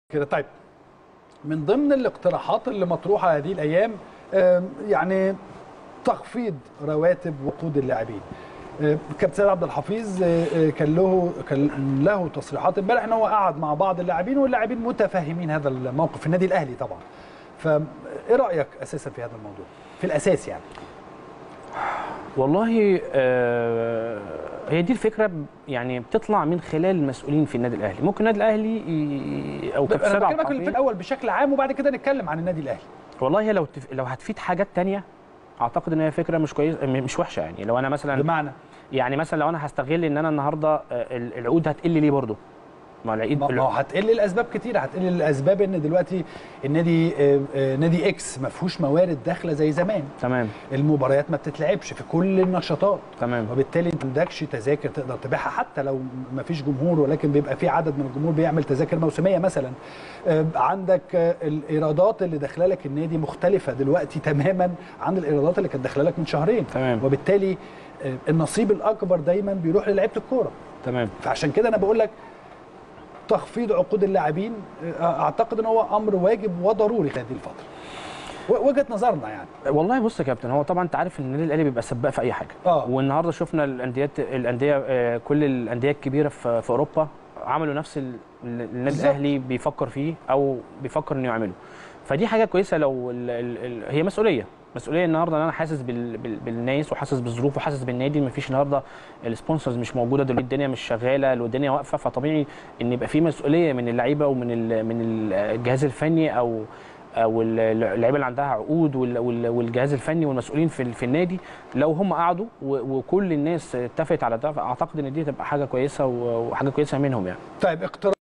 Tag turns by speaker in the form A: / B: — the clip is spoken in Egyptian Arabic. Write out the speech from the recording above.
A: كده طيب من ضمن الاقتراحات اللي مطروحه هذه الايام آم، يعني تخفيض رواتب وقود اللاعبين آه، كابتن سيد عبد الحفيظ آه، آه، كان له كان له تصريحات امبارح ان هو قعد مع بعض اللاعبين واللاعبين متفاهمين هذا الموقف في النادي الاهلي طبعا فايه رايك اساسا في هذا الموضوع في الاساس يعني
B: والله آه، هي دي الفكره ب- يعني بتطلع من خلال المسؤولين في النادي الاهلي ممكن النادي الاهلي ي- او كابتن
A: انا
B: سيد عبد
A: بكلمك في
B: الحفيظ
A: الاول بشكل عام وبعد كده نتكلم عن النادي الاهلي
B: والله هي لو تف... لو هتفيد حاجات تانية اعتقد ان هي فكره مش كويس مش وحشه يعني لو انا مثلا
A: بمعنى
B: يعني مثلا لو انا هستغل ان انا النهارده آه، ال- العقود هتقل ليه برضه ما العيد
A: ما ما هو هتقل الاسباب كتيره هتقل الاسباب ان دلوقتي النادي آه، آه، نادي اكس ما فيهوش موارد داخله زي زمان
B: تمام
A: المباريات ما بتتلعبش في كل النشاطات
B: تمام
A: وبالتالي انت ما عندكش تذاكر تقدر تبيعها حتى لو ما فيش جمهور ولكن بيبقى في عدد من الجمهور بيعمل تذاكر موسميه مثلا آه، عندك آه، الايرادات اللي داخله لك النادي مختلفه دلوقتي تماما عن الايرادات اللي كانت داخله لك من شهرين
B: تمام.
A: وبالتالي آه، النصيب الاكبر دايما بيروح للعيبه الكوره
B: تمام
A: فعشان كده انا بقول لك تخفيض عقود اللاعبين آه، اعتقد ان هو امر واجب وضروري في هذه الفتره و- وجهه نظرنا يعني
B: والله بص يا كابتن هو طبعا انت عارف ان النادي الاهلي بيبقى سباق في اي حاجه
A: اه
B: والنهارده شفنا الانديه الانديه آه، كل الانديه الكبيره في في اوروبا عملوا نفس ال- ال- النادي
A: بالظبط.
B: الاهلي بيفكر فيه او بيفكر انه يعمله فدي حاجه كويسه لو ال ال ال هي مسؤوليه مسؤوليه النهارده ان انا حاسس بال بال بالناس وحاسس بالظروف وحاسس بالنادي ما فيش النهارده السبونسرز مش موجوده دلوقتي الدنيا مش شغاله والدنيا واقفه فطبيعي ان يبقى في مسؤوليه من اللعيبه ومن ال من الجهاز الفني او او اللعيبه اللي عندها عقود وال- وال- والجهاز الفني والمسؤولين في في النادي لو هم قعدوا و- وكل الناس اتفقت على ده فاعتقد ان دي تبقى حاجه كويسه و- وحاجه كويسه منهم يعني
A: طيب اقتراح